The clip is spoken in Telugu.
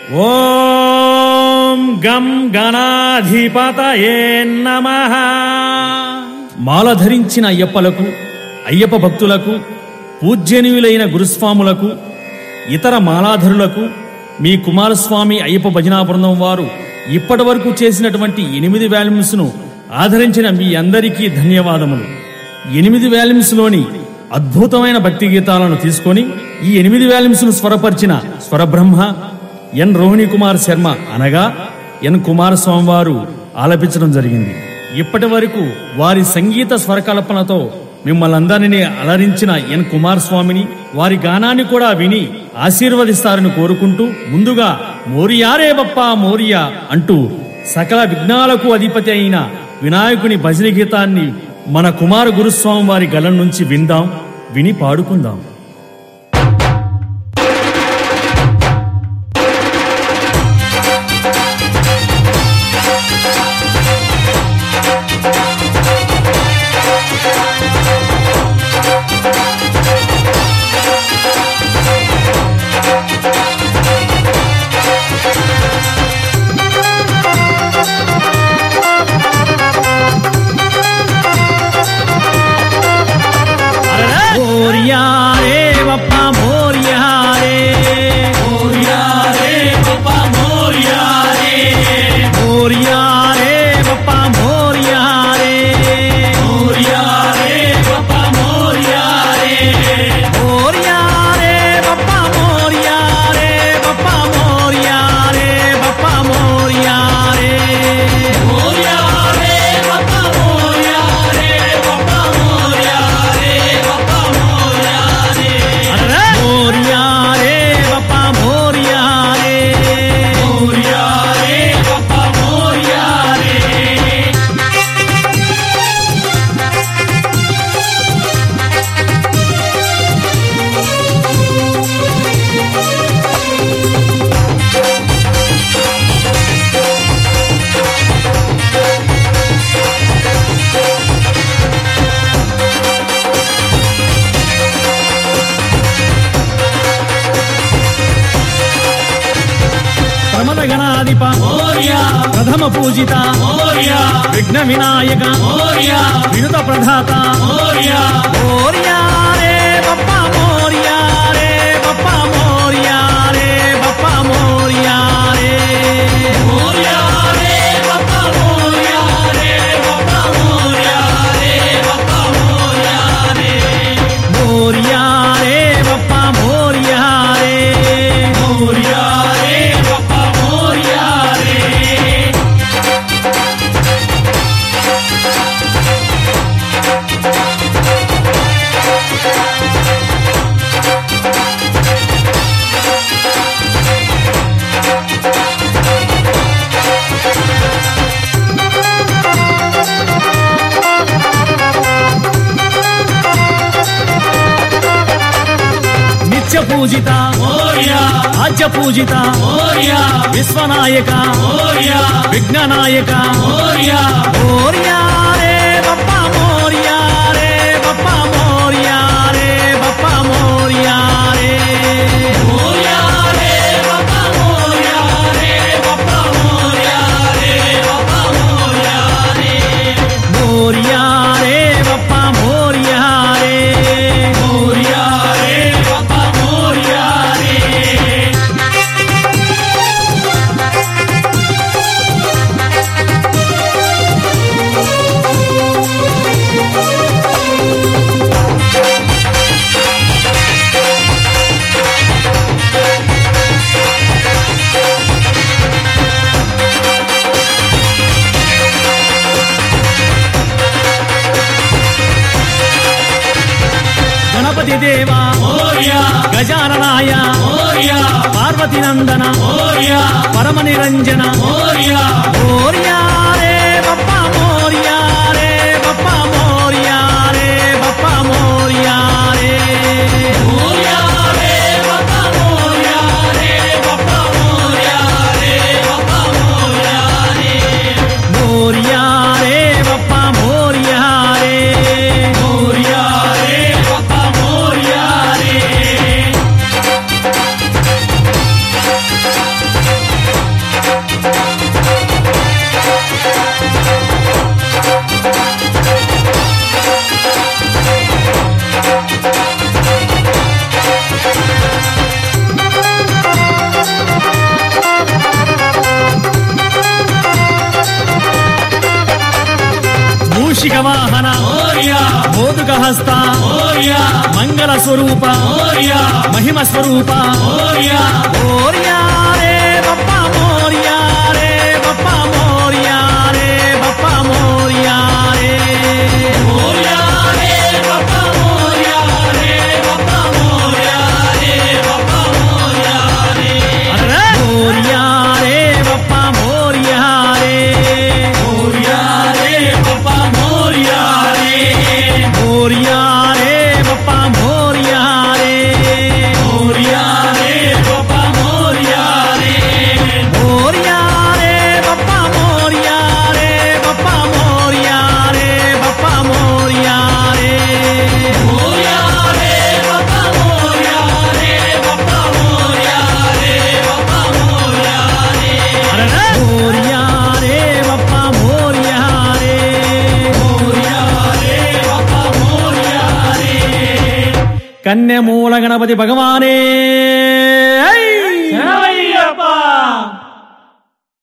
ఓం గం గణాధిపతయే నమ మాల ధరించిన అయ్యప్పలకు అయ్యప్ప భక్తులకు పూజ్యనీయులైన గురుస్వాములకు ఇతర మాలాధరులకు మీ కుమారస్వామి అయ్యప్ప భజనా బృందం వారు ఇప్పటి వరకు చేసినటువంటి ఎనిమిది వాల్యూమ్స్ను ఆదరించిన మీ అందరికీ ధన్యవాదములు ఎనిమిది వాల్యూమ్స్లోని అద్భుతమైన భక్తి గీతాలను తీసుకొని ఈ ఎనిమిది వాల్యూమ్స్ను స్వరపరిచిన స్వరబ్రహ్మ ఎన్ రోహిణి కుమార్ శర్మ అనగా ఎన్ కుమారస్వామి వారు ఆలపించడం జరిగింది ఇప్పటి వరకు వారి సంగీత స్వరకల్పనతో మిమ్మల్ని అందరినీ అలరించిన ఎన్ కుమారస్వామిని వారి గానాన్ని కూడా విని ఆశీర్వదిస్తారని కోరుకుంటూ ముందుగా మోరియారే బప్పా మోరియా అంటూ సకల విఘ్నాలకు అధిపతి అయిన వినాయకుని భజన గీతాన్ని మన కుమార గురుస్వామి వారి గలం నుంచి విందాం విని పాడుకుందాం మోరియా రే బప్ప మోరియా రే మోరియా రే బప్ప మోరియా రే మోరియా రే బప్ప మోరియా రే మోరియా రే బప్ప మోరియా రే మోరియా రే బప్ప మోరియా రే బప్ప మోరియా రే బప్ప మోరియా రే మోరియా రే బప్ప మోరియా రే బప్ప మోరియా రే బప్ప మోరియా రే మోరియా రే బప్ప మోరియా రే మోరియా రే బప్ప మోరియా రే ప్రమద గణాధిప మోర్యా ప్రథమ పూజిత మోర్యా విఘ్న వినాయక మోర్యా వినుత ప్రధాత మోర్యా మోర్యా రే బప్ప మోర్యా రే బప్ప మోర్యా రే బప్ప మోర్యా రే మోర్యా రే బప్ప మోర్యా రే బప్ప మోర్యా రే బప్ప మోర్యా రే మోర్యా రే బప్ప మోర్యా రే మోర్యా రే బప్ప మోర్యా రే నిత్య పూజిత మోర్యా ఆద్య పూజిత మోర్యా విశ్వనాయక మోర్యా విఘ్ననాయక మోర్యా మోర్యా రే బప్ప మోర్యా రే బప్ప మోర్యా రే బప్ప మోర్యా రే మోర్యా రే బప్ప మోర్యా రే బప్ప మోర్యా రే బప్ప మోర్యా రే మోర్యా రే బప్ప మోర్యా రే మోర్యా రే బప్ప మోర్యా రే గణపతి దేవా మోర్యా గజాననాయ మోర్యా పార్వతి నందన మోర్యా పరమ నిరంజన మోర్యా మోర్యా రే బప్ప మోర్యా రే బప్ప మోర్యా రే బప్ప మోర్యా రే మోర్యా రే బప్ప మోర్యా రే బప్ప మోర్యా రే బప్ప మోర్యా రే మోర్యా రే బప్ప మోర్యా రే మోర్యా రే బప్ప మోర్యా రే మూషిక వాహన మోదుక హస్త మంగళ స్వరూప మహిమ స్వరూప మోర్యా రే బప్ప మోర్యా రే బప్ప మోర్యా రే బప్ప మోర్యా రే మోర్యా రే బప్ప మోర్యా రే బప్ప మోర్యా రే బప్ప మోర్యా రే మోర్యా రే బప్ప మోర్యా రే మోర్యా రే బప్ప మోర్యా రే మోర్యా రే బప్ప మోర్యా రే మోర్యా రే బప్ప మోర్యా రే మోర్యా రే బప్ప మోర్యా రే బప్ప మోర్యా రే బప్ప మోర్యా రే మోర్యా రే బప్ప మోర్యా రే బప్ప మోర్యా రే బప్ప మోర్యా రే మోర్యా రే బప్ప మోర్యా రే మోర్యా రే బప్ప మోర్యా రే కన్యమూల గణపతి భగవానే ఐ!